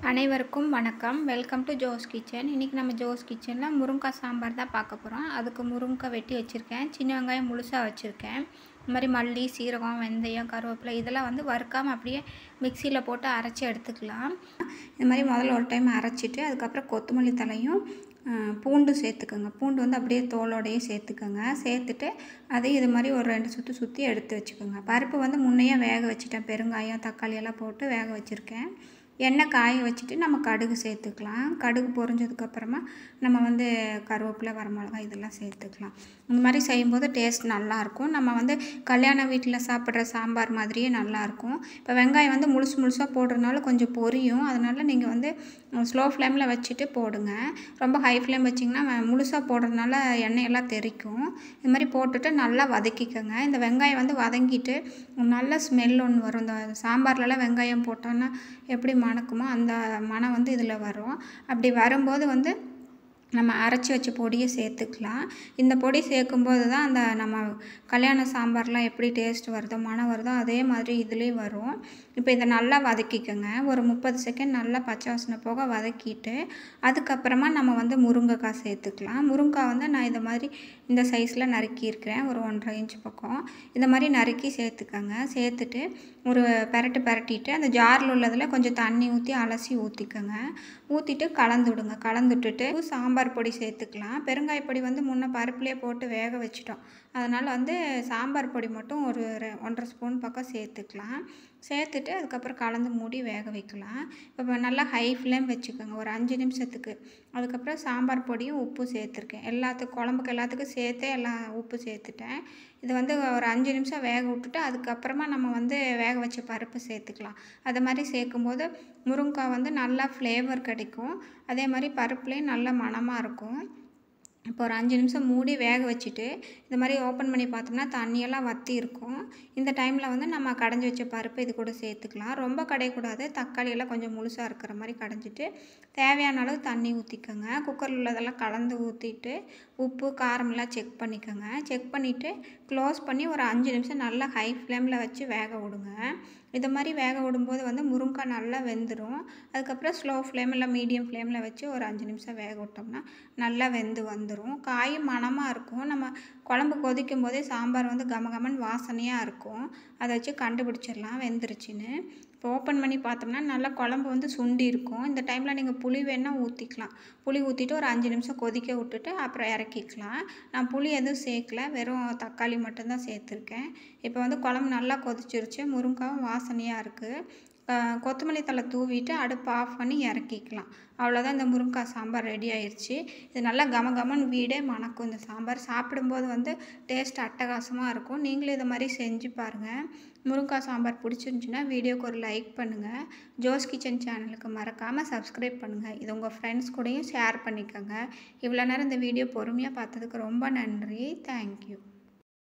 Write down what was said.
அனைவருக்கும் வணக்கம் welcome to Jose kitchen இன்றைக்கி நம்ம ஜோஸ் கிச்சனில் முருங்கைக்காய் சாம்பார் தான் பார்க்க போகிறோம் அதுக்கு முருங்கைக்காய் வெட்டி வச்சுருக்கேன் சின்ன வெங்காயம் முழுசாக வச்சுருக்கேன் இந்த மாதிரி மல்லி சீரகம் வெந்தயம் கருவேப்பிலை இதெல்லாம் வந்து வறுக்காமல் அப்படியே மிக்சியில் போட்டு அரைச்சி எடுத்துக்கலாம் இந்த மாதிரி முதல்ல ஒரு டைம் அரைச்சிட்டு அதுக்கப்புறம் கொத்தமல்லி தலையும் அஹ், பூண்டு சேர்த்துக்கோங்க பூண்டு வந்து அப்படியே தோலோடையே சேர்த்துக்கோங்க சேர்த்துட்டு அதையும் இது மாதிரி ஒரு ரெண்டு சுற்றி சுற்றி எடுத்து வச்சுக்கோங்க பருப்பு வந்து முன்னையே வேக வச்சுட்டேன் பெருங்காயம் தக்காளி எல்லாம் போட்டு வேக வச்சுருக்கேன் எண்ணெய் காய வச்சுட்டு நம்ம கடுகு சேர்த்துக்கலாம் கடுகு பொரிஞ்சதுக்கப்புறமா நம்ம வந்து கருவேப்பிலை வரமிளகா இதெல்லாம் சேர்த்துக்கலாம் இந்த மாதிரி செய்யும்போது டேஸ்ட் நல்லாயிருக்கும் நம்ம வந்து கல்யாண வீட்டில் சாப்பிட்ற சாம்பார் மாதிரியே நல்லாயிருக்கும் இப்போ வெங்காயம் வந்து முழுசு முழுசாக போடுறதுனால கொஞ்சம் பொரியும் அதனால் நீங்கள் வந்து ஸ்லோ ஃப்ளேமில் வச்சுட்டு போடுங்க ரொம்ப ஹை ஃப்ளேம் வச்சிங்கன்னா முழுசாக போடுறதுனால எண்ணெயெல்லாம் தெறிக்கும் இது மாதிரி போட்டுட்டு நல்லா வதக்கிக்கோங்க இந்த வெங்காயம் வந்து வதங்கிட்டு நல்ல ஸ்மெல் ஒன்று வரும் இந்த சாம்பார்லலாம் வெங்காயம் போட்டோன்னா எப்படி மணக்குமோ அந்த மணம் வந்து இதில் வரும் அப்படி வரும்போது வந்து நம்ம அரைச்சி வச்ச பொடியை சேர்த்துக்கலாம் இந்த பொடி சேர்க்கும்போது தான் அந்த நம்ம கல்யாண சாம்பார்லாம் எப்படி டேஸ்ட் வருதோ மனம் வருதோ அதே மாதிரி இதுலேயும் வரும் இப்போ இதை நல்லா வதக்கிக்கோங்க ஒரு முப்பது செகண்ட் நல்லா பச்சை வாசனை போக வதக்கிட்டு அதுக்கப்புறமா நம்ம வந்து முருங்கைக்காய் சேர்த்துக்கலாம் முருங்கைக்காய் வந்து நான் இந்த மாதிரி இந்த சைஸில் நறுக்கியிருக்கிறேன் ஒரு ஒன்றரை இன்ச் பக்கம் இந்த மாதிரி நறுக்கி சேர்த்துக்கோங்க சேர்த்துட்டு ஒரு பெரட்டு பெரட்டிட்டு அந்த ஜாரில் உள்ளதில் கொஞ்சம் தண்ணி ஊற்றி அலசி ஊற்றிக்கோங்க ஊற்றிட்டு கலந்து விடுங்க கலந்து விட்டுட்டு சாம்பார் பொடி சேர்த்துக்கலாம் பெருங்காய பொடி வந்து முன்ன பருப்புலேயே போட்டு வேக வச்சிட்டோம் அதனால் வந்து சாம்பார் பொடி மட்டும் ஒரு ரெ- ஒன்றரை ஸ்பூன் பக்கம் சேர்த்துக்கலாம் சேர்த்துட்டு அதுக்கப்புறம் கலந்து மூடி வேக வைக்கலாம் இப்போ நல்லா ஹை ஃப்ளேம் வச்சுக்கோங்க ஒரு அஞ்சு நிமிஷத்துக்கு அதுக்கப்புறம் சாம்பார் பொடியும் உப்பு சேர்த்துருக்கேன் எல்லாத்துக்கும் குழம்புக்கு எல்லாத்துக்கும் சேர்த்தே எல்லாம் உப்பு சேர்த்துட்டேன் இது வந்து ஒரு அஞ்சு நிமிஷம் வேக விட்டுட்டு அதுக்கப்புறமா நம்ம வந்து வேக வச்ச பருப்பு சேர்த்துக்கலாம் அது மாதிரி சேர்க்கும்போது முருங்கைக்காய் வந்து நல்லா ஃப்ளேவர் கிடைக்கும் அதே மாதிரி பருப்புலேயும் நல்ல மணமாக இருக்கும் இப்போ ஒரு அஞ்சு நிமிஷம் மூடி வேக வச்சுட்டு இந்த மாதிரி ஓப்பன் பண்ணி பார்த்தோம்னா தண்ணியெல்லாம் வற்றி இருக்கும் இந்த டைமில் வந்து நம்ம கடைஞ்சி வச்ச பருப்பு இது கூட சேர்த்துக்கலாம் ரொம்ப கடையக்கூடாது தக்காளி எல்லாம் கொஞ்சம் முழுசாக இருக்கிற மாதிரி கடைஞ்சிட்டு தேவையான அளவு தண்ணி ஊற்றிக்கோங்க குக்கரில் உள்ளதெல்லாம் கலந்து ஊற்றிட்டு உப்பு காரமெல்லாம் செக் பண்ணிக்கோங்க செக் பண்ணிவிட்டு க்ளோஸ் பண்ணி ஒரு அஞ்சு நிமிஷம் நல்லா ஹை ஃப்ளேமில் வச்சு வேக விடுங்க இது மாதிரி வேக விடும்போது வந்து முருங்கைக்காய் நல்லா வெந்துடும் அதுக்கப்புறம் ஸ்லோ ஃப்ளேமில் மீடியம் ஃப்ளேமில் வச்சு ஒரு அஞ்சு நிமிஷம் வேக விட்டோம்னா நல்லா வெந்து வந்துடும் காயும் மணமாக இருக்கும் நம்ம குழம்பு கொதிக்கும் போதே சாம்பார் வந்து கமகமன் வாசனையாக இருக்கும் அதை வச்சு கண்டுபிடிச்சிடலாம் வெந்துருச்சுன்னு இப்போ ஓப்பன் பண்ணி பார்த்தோம்னா நல்லா குழம்பு வந்து சுண்டி இருக்கும் இந்த டைமில் நீங்கள் புளி வேணால் ஊற்றிக்கலாம் புளி ஊற்றிட்டு ஒரு அஞ்சு நிமிஷம் கொதிக்க விட்டுட்டு அப்புறம் இறக்கிக்கலாம் நான் புளி எதுவும் சேர்க்கல வெறும் தக்காளி மட்டும்தான் சேர்த்துருக்கேன் இப்போ வந்து குழம்பு நல்லா கொதிச்சிருச்சு முருங்காவும் வாசனையாக இருக்குது அஹ் கொத்தமல்லி தழை தூவிட்டு அடுப்பு ஆஃப் பண்ணி இறக்கிக்கலாம் அவ்வளோதான் இந்த முருங்கைக்காய் சாம்பார் ரெடி ஆயிடுச்சு இது நல்லா கம கமன்னு வீடே மணக்கும் இந்த சாம்பார் சாப்பிடும்போது வந்து டேஸ்ட் அட்டகாசமாக இருக்கும் நீங்களும் இதை மாதிரி செஞ்சு பாருங்கள் முருங்கைக்காய் சாம்பார் பிடிச்சிருந்துச்சின்னா வீடியோக்கு ஒரு லைக் பண்ணுங்கள் ஜோஸ் கிச்சன் சேனலுக்கு மறக்காமல் சப்ஸ்கிரைப் பண்ணுங்கள் இது உங்கள் ஃப்ரெண்ட்ஸ் கூடயும் ஷேர் பண்ணிக்கோங்க இவ்வளோ நேரம் இந்த வீடியோ பொறுமையாக பார்த்ததுக்கு ரொம்ப நன்றி தேங்க்யூ